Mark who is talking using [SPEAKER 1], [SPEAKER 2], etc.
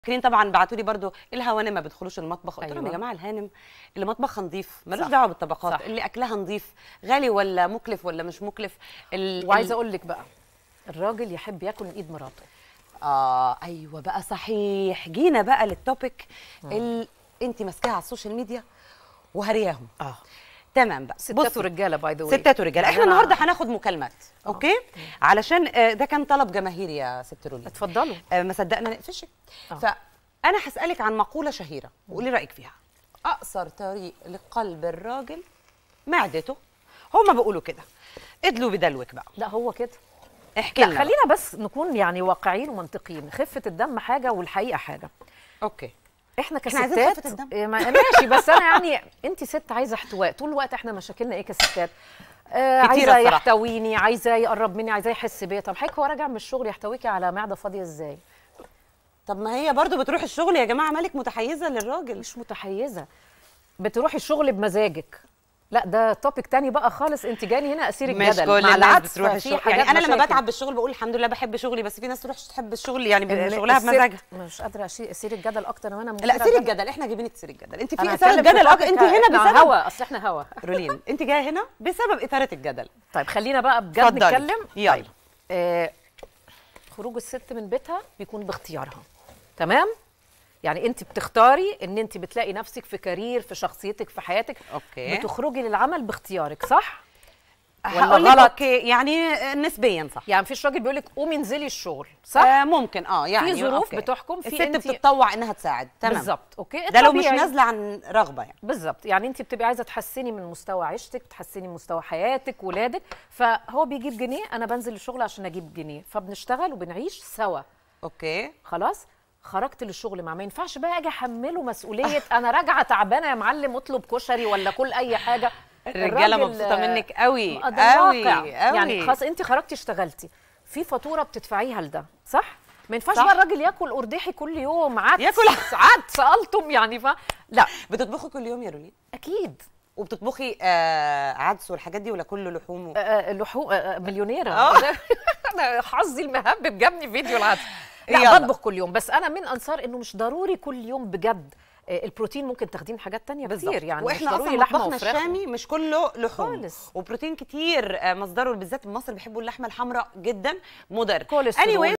[SPEAKER 1] فاكرين طبعا بعتوا لي برضو الهوانم ما بيدخلوش المطبخ قلت لهم
[SPEAKER 2] أيوة.
[SPEAKER 1] يا جماعه الهانم اللي مطبخها نظيف ملوش
[SPEAKER 2] صح.
[SPEAKER 1] دعوه بالطبقات
[SPEAKER 2] صح.
[SPEAKER 1] اللي اكلها نظيف غالي ولا مكلف ولا مش مكلف ال...
[SPEAKER 2] وعايزه
[SPEAKER 1] ال-
[SPEAKER 2] اقول لك بقى الراجل يحب ياكل من ايد مراته
[SPEAKER 1] اه ايوه بقى صحيح جينا بقى للتوبيك ال... انت ماسكاها على السوشيال ميديا وهرياهم
[SPEAKER 2] اه
[SPEAKER 1] تمام بقى
[SPEAKER 2] ستات
[SPEAKER 1] بصي،
[SPEAKER 2] ورجاله باي ذا واي
[SPEAKER 1] ستات ورجاله احنا النهارده هناخد مكالمات اوكي علشان آه، ده كان طلب جماهيري يا ست رولي
[SPEAKER 2] اتفضلوا
[SPEAKER 1] آه، ما صدقنا نقفشك
[SPEAKER 2] آه.
[SPEAKER 1] فانا هسالك عن مقوله شهيره وقولي رايك فيها اقصر طريق لقلب الراجل معدته هما بيقولوا كده ادلوا بدلوك بقى
[SPEAKER 2] لا هو كده
[SPEAKER 1] احكي
[SPEAKER 2] لا
[SPEAKER 1] لنا
[SPEAKER 2] خلينا بس نكون يعني واقعيين ومنطقيين خفه الدم حاجه والحقيقه حاجه
[SPEAKER 1] اوكي
[SPEAKER 2] احنا
[SPEAKER 1] إحنا عايزين
[SPEAKER 2] كستات
[SPEAKER 1] خفة الدم.
[SPEAKER 2] إيه، ما- ماشي بس انا يعني انت ست عايزه احتواء طول الوقت احنا مشاكلنا ايه كستات آه
[SPEAKER 1] كتيرة
[SPEAKER 2] عايزه
[SPEAKER 1] الصراحة.
[SPEAKER 2] يحتويني عايزه يقرب مني عايزه يحس بيا طب حضرتك هو راجع من الشغل يحتويكي على معده فاضيه ازاي
[SPEAKER 1] طب ما هي برضو بتروح الشغل يا جماعه مالك متحيزه للراجل
[SPEAKER 2] مش متحيزه بتروحي الشغل بمزاجك لا ده توبيك تاني بقى خالص انت جاني هنا اسير
[SPEAKER 1] مش
[SPEAKER 2] الجدل
[SPEAKER 1] كل
[SPEAKER 2] مع
[SPEAKER 1] الناس
[SPEAKER 2] العكس
[SPEAKER 1] بتروح
[SPEAKER 2] ففي
[SPEAKER 1] الشغل
[SPEAKER 2] حاجات
[SPEAKER 1] يعني انا لما
[SPEAKER 2] مشاكل.
[SPEAKER 1] بتعب بالشغل بقول الحمد لله بحب شغلي بس في ناس تروح تحب الشغل يعني
[SPEAKER 2] لا، لا،
[SPEAKER 1] شغلها
[SPEAKER 2] الست-
[SPEAKER 1] بمزاجها
[SPEAKER 2] مش قادره أشي- اسير الجدل اكتر وانا
[SPEAKER 1] لا سيري الجدل احنا جايبينك تسيري الجدل انت في
[SPEAKER 2] انا
[SPEAKER 1] اثاره
[SPEAKER 2] هتكلم في
[SPEAKER 1] الجدل أك...
[SPEAKER 2] topic
[SPEAKER 1] انت هنا
[SPEAKER 2] بتاع
[SPEAKER 1] بسبب
[SPEAKER 2] هوا اصل احنا هوا
[SPEAKER 1] رولين انت جايه هنا بسبب اثاره الجدل
[SPEAKER 2] طيب خلينا بقى بجد
[SPEAKER 1] اتفضلي.
[SPEAKER 2] نتكلم
[SPEAKER 1] يلا.
[SPEAKER 2] طيب آه خروج الست من بيتها بيكون باختيارها تمام يعني انت بتختاري ان انت بتلاقي نفسك في كارير في شخصيتك في حياتك
[SPEAKER 1] اوكي
[SPEAKER 2] بتخرجي للعمل باختيارك صح ولا
[SPEAKER 1] هقول لك
[SPEAKER 2] غلط؟
[SPEAKER 1] اوكي يعني نسبيا صح
[SPEAKER 2] يعني مفيش راجل بيقول لك قومي انزلي الشغل صح
[SPEAKER 1] آه ممكن اه يعني
[SPEAKER 2] في ظروف
[SPEAKER 1] أوكي.
[SPEAKER 2] بتحكم في
[SPEAKER 1] الست
[SPEAKER 2] انت
[SPEAKER 1] بتتطوع انها تساعد تمام
[SPEAKER 2] بالظبط اوكي
[SPEAKER 1] ده لو مش
[SPEAKER 2] الطبيعي-
[SPEAKER 1] نازله عن رغبه يعني
[SPEAKER 2] بالظبط يعني انت بتبقي عايزه تحسني من مستوى عيشتك تحسني من مستوى حياتك ولادك فهو بيجيب جنيه انا بنزل الشغل عشان اجيب جنيه فبنشتغل وبنعيش سوا
[SPEAKER 1] اوكي
[SPEAKER 2] خلاص خرجت للشغل مع ما ينفعش بقى اجي احمله مسؤوليه انا راجعه تعبانه يا معلم اطلب كشري ولا كل اي حاجه
[SPEAKER 1] الرجاله
[SPEAKER 2] الراجل،
[SPEAKER 1] مبسوطه
[SPEAKER 2] آه،
[SPEAKER 1] منك قوي
[SPEAKER 2] آه، ده
[SPEAKER 1] قوي
[SPEAKER 2] الواقع.
[SPEAKER 1] قوي
[SPEAKER 2] يعني خلاص انت خرجتي اشتغلتي في فاتوره بتدفعيها لده صح ما ينفعش
[SPEAKER 1] صح.
[SPEAKER 2] بقى الراجل ياكل قرداحي كل يوم عدس
[SPEAKER 1] ياكل
[SPEAKER 2] عدس سالتم يعني ف لا
[SPEAKER 1] بتطبخي كل يوم يا رولين
[SPEAKER 2] اكيد
[SPEAKER 1] وبتطبخي آه عدس والحاجات دي ولا كله لحوم و...
[SPEAKER 2] آه، لحوم آه، مليونيره
[SPEAKER 1] آه.
[SPEAKER 2] انا حظي المهبب جابني فيديو العدس
[SPEAKER 1] يلا.
[SPEAKER 2] لا بطبخ كل يوم بس انا من انصار انه مش ضروري كل يوم بجد آه، البروتين ممكن تاخديه من حاجات تانية كتير يعني مش
[SPEAKER 1] واحنا
[SPEAKER 2] ضروري
[SPEAKER 1] اصلا
[SPEAKER 2] لحمه
[SPEAKER 1] مطبخنا
[SPEAKER 2] وفراخ
[SPEAKER 1] الشامي مش كله لحوم
[SPEAKER 2] خالص.
[SPEAKER 1] وبروتين كتير آه، مصدره بالذات في مصر بيحبوا اللحمه الحمراء جدا مضر
[SPEAKER 2] كوليسترول.
[SPEAKER 1] anyway